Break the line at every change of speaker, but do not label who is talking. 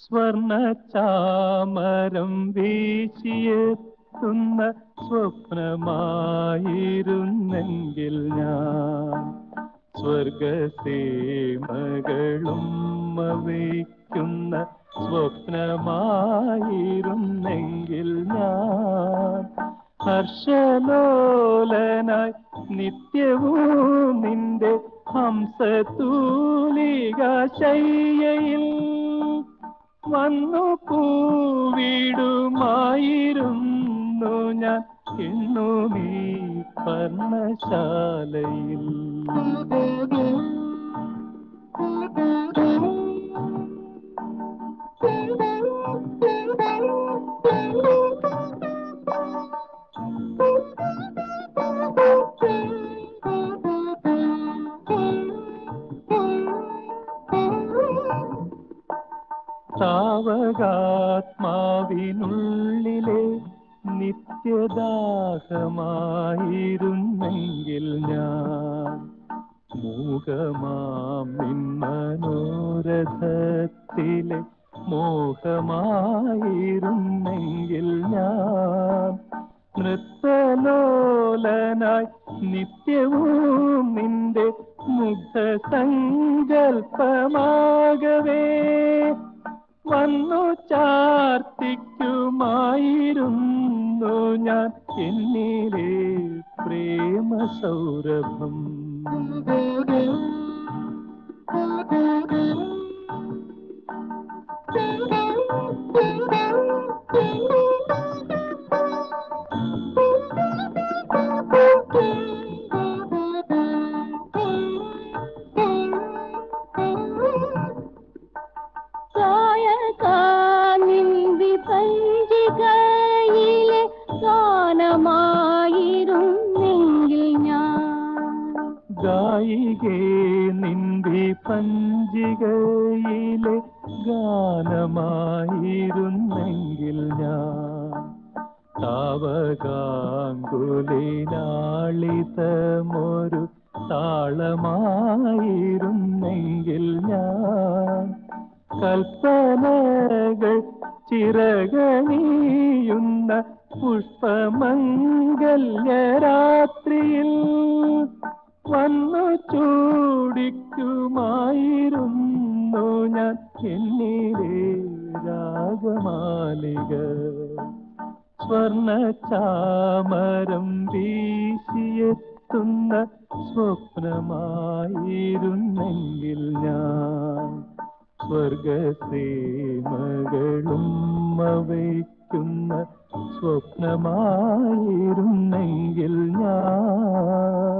സ്വർണ ചാമരം വീശിയെത്തുന്ന സ്വപ്നമായിരുന്നെങ്കിൽ ഞാൻ സ്വർഗസീമകളും വയ്ക്കുന്ന സ്വപ്നമായിരുന്നെങ്കിൽ ഞാൻ ഹർഷലോലനായി നിത്യവും നിന്റെ ഹംസതൂലിക ശയ്യയിൽ വന്നു പൂവിടുമായിരുന്നു ഞാൻ എണ്ണുമീ പർണശാലയിൽ സാവകാത്മാവിനുള്ളിലെ നിത്യദാഹമായിരുന്നെങ്കിൽ ഞാൻ മൂകമാം നിൻ മനോരഥത്തിലെ മോഹമായിരുന്നെങ്കിൽ ഞാൻ നൃത്തലോലനായി നിത്യവും നിന്റെ മുഗ്ധ സങ്കൽപ്പമാകവേ വന്നു ചാർത്തിക്കുമായിരുന്നു ഞാൻ എന്നിലെ പ്രേമ സൗരഭം
കായകാനിന്തി പഞ്ചികയിലെ ഗാനമായിരുന്നെങ്കിൽ ഞാൻ
ഗായികേ നിന്റെ പഞ്ചികയിലെ ഗാനമായിരുന്നെങ്കിൽ ഞാൻ താവകാങ്കുലിനാളിതമൊരു താളമായിരുന്നെങ്കിൽ ഞാൻ കൽപ്പനകൾ ചിറകണിയുന്ന പുഷ്പമംഗല്യരാത്രിയിൽ വന്നു ചൂടിക്കുമായിരുന്നു ഞാൻ എന്നിലെ രാഗമാലിക സ്വർണ ചാമരം വീശിയെത്തുന്ന സ്വപ്നമായിരുന്നെങ്കിൽ ഞാൻ സ്വർഗസീമകളും വയ്ക്കുന്ന സ്വപ്നമായിരുന്നെങ്കിൽ ഞാൻ